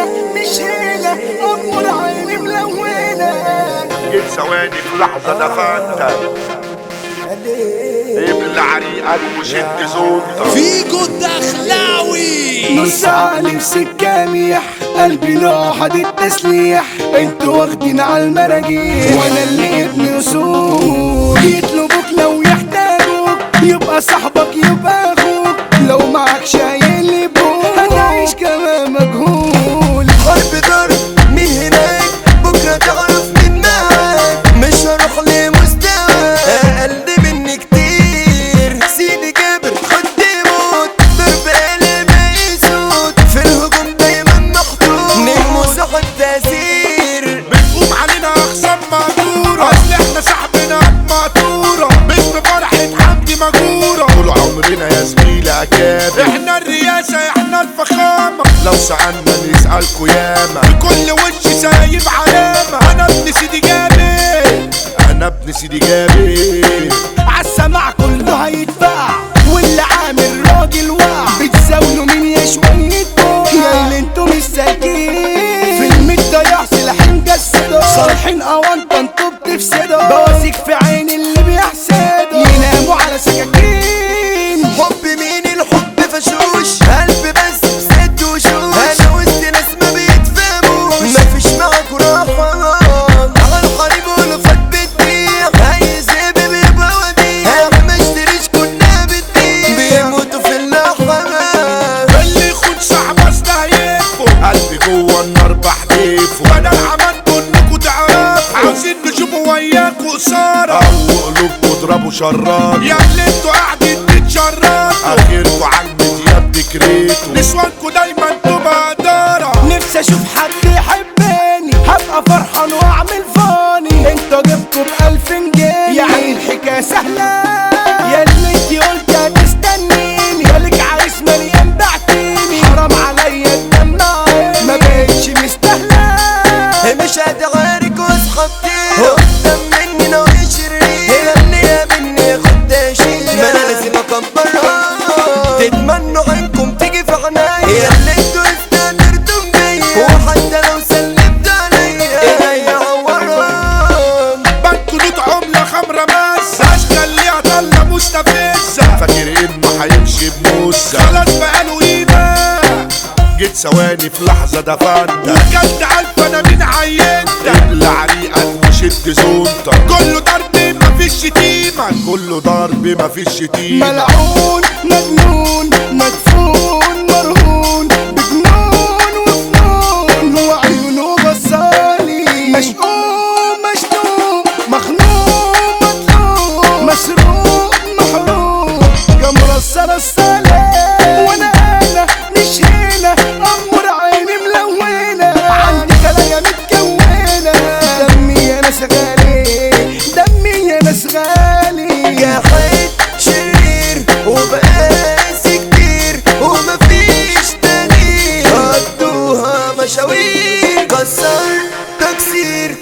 هنا مش هنا أمور عيني ملونة جيت ثواني في لحظة دفنتك ابلع ريقك وشد زوجتك فيجو الدخلاوي نص عالم سكاميح قلبي نوحد التسليح انتوا واخدين على المراجيح وانا اللي ابن اصول يطلبوك لو يحتاجوك يبقى صاحبك يبقى اخوك لو معاك شايل يبوك هتعيش كمان مجهول حرب ضرب من هناك بكرة تعرف من معاك مش هروح لمستوى أقل مني كتير سيدي جابر خد موت ضرب قلب يسود في الهجوم دايما محطوط نجم صاحب تأثير بتقوم علينا اخصام مقدورة اصل احنا شعبنا مقدورة باسم فرحة حمدي مجورة طول عمرنا يا زميلي اكابر احنا الرياسة احنا الفخامة لو سألنا نسألكوا ياما كل وش سايب علامة انا ابن سيدي جابر انا ابن سيدي جابر عالسماع كله هيدفع واللي عامل راجل واع بتزاولوا مين يا شوية بوع يا اللي انتوا مش ساكين في الميت يحصل حين جسده صالحين اوانطة انتوا بتفسدوا بواسيك في عين اللي بيحسدوا يناموا على سكاكين حب مين الحب فشوش قلب بس بسد وشوش انا وسط ناس ما بيتفهموش مفيش معاكوا راحة على الحريم والفات بتبيع اي زب بيبقى وديع انا ما اشتريش كنا بتبيع بيموتوا في اللحمة اللي يخون صاحبه استهيفه قلبي جوه النار بحدفه انا عملت انكوا تعرفوا عاوزين نشوفوا وياكوا قصارى او قلوبكوا اضربوا شرات يا اللي انتوا قاعدين تتشرطوا اخركوا على المدياب ديكريتوا نسوانكوا دايما تبقى قدارة نفسي اشوف حد يحبني هبقى فرحان واعمل فاني انتوا جبتوا بألف جنيه يعني الحكاية سهلة يا اللي انتي قلت هتستنيني يالك عريس مليان بعتيني حرام عليا الدم ناقص ما بقتش مستاهلة مش هتعارك واصحابتي قدام مني نوع شرير اللي يقابلني خد تشير ما انا لازم اكبرها تتمنوا عنكم تيجي في عنايا يا اللي انتوا استقدرتم بيا وحتى لو سلمت عليا ايديا عورهم بنكوا نوت عملة خمرة ماسة اشكال ليها ضلة مستفزة فاكر انه هيمشي بموسى خلاص بقاله قيمة جيت ثواني في لحظة دفنت وكلت ألف أنا مين عينت ابلع ريقك وشد زونتك كله ضرب مفيش شتيمة كله ضرب مفيش شتيمة ملعون مجنون مدفون مرهون بجنون وفنون وعيونه بصالي مشؤوم مشتوم مخنوق مطلوب مسروق محروق جمرة السلام وانا انا مش هنا امر عيني ملونة عندي كلايا متكونة دمي يا ناس غالي دمي يا ناس غالي يا حيد شرير وبقاسي كتير ومفيش تغيير قضوها مشاوير كسر تكسير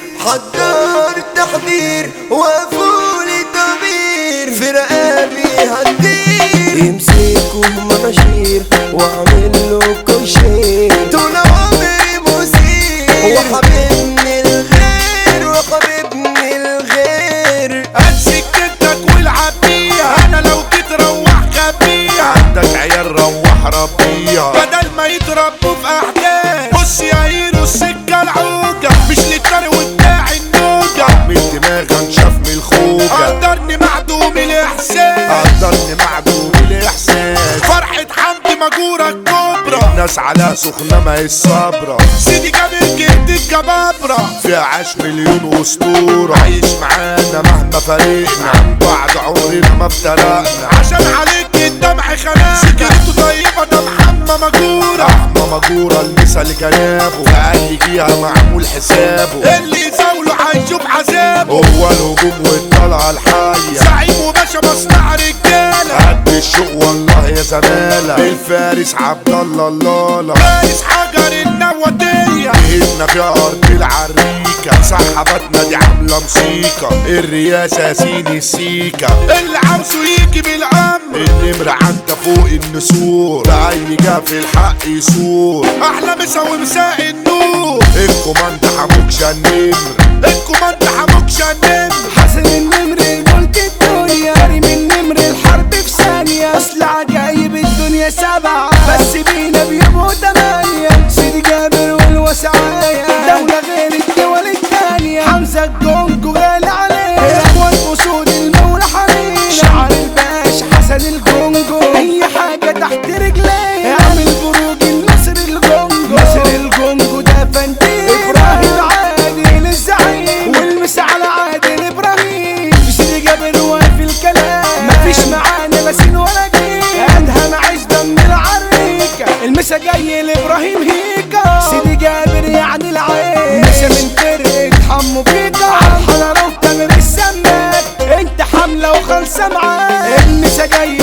حضر تحضير وقفولي ضمير في رقابي هتطير يمسكوا مناشير واعمل له شير طول عمري مثير وحبيبني الغير وحبيبني الغير امسك جدك والعب بيها انا لو جيت روح خبيها عندك عيال روح ربيها بدل ما يتربوا في احداث بص يا هيرو السكه العوجه مش للطريق وبتاع النوجه من دماغ انشف من الخوجه قدرني معدوم الاحساس قدرني معدوم الاحساس فرحه حمدي مجوره الكبرى الناس على سخنه ما هي الصبره سيدي جابر جد الجبابره في عاش مليون اسطوره عايش معانا مهما فرقنا عن بعض عمرنا ما افترقنا عشان عليك الدمع خلانا سكرته طيبه ده محمى مجوره احمى مجوره المثل جنابه في اي جهه معمول حسابه اللي يزاوله هيشوف عذابه هو الهجوم والطلعه الحيه زعيم وباشا مصنع رجاله قد الشوق والله يا زماله الفارس عبد الله اللالا فارس حجر النواتيه جهتنا في ارض العريكه سحبتنا دي عامله موسيقى الرياسه سيدي السيكه اللي عاوزه يجي بالامن النمر عدى فوق النسور بعين جا في الحق يسور احلى مسا ومساء النور الكوماند حموكشة النمر الكوماند حموكشة النمر حسن النمر ملك الدنيا ريم النمر الحرب في ثانية أصل عجايب الدنيا سبعة بس بينا بيبقوا تمانية سيدي جابر والوسعاية دولة غير الدول التانية حمزة الجونجو غالي عليه الأخوان أسود المولى حمينا شعر الباش حسن الجونجو أي حاجة تحت رجليه اعمل بروج النسر الجونجو نسر الجونجو ده فندي إبراهيم عادل الزعيم والمس على عادل إبراهيم سيدي جابر واقف الكلام مفيش معانا لسين ولا جيل أدهم عزبة من العريكة المسا جاي لإبراهيم هيكا سيدي جابر يعني العين مسا من فرقة حمو بيكا عالحضرة وتامر السماك انت حملة وخلصة معاك المسا جاي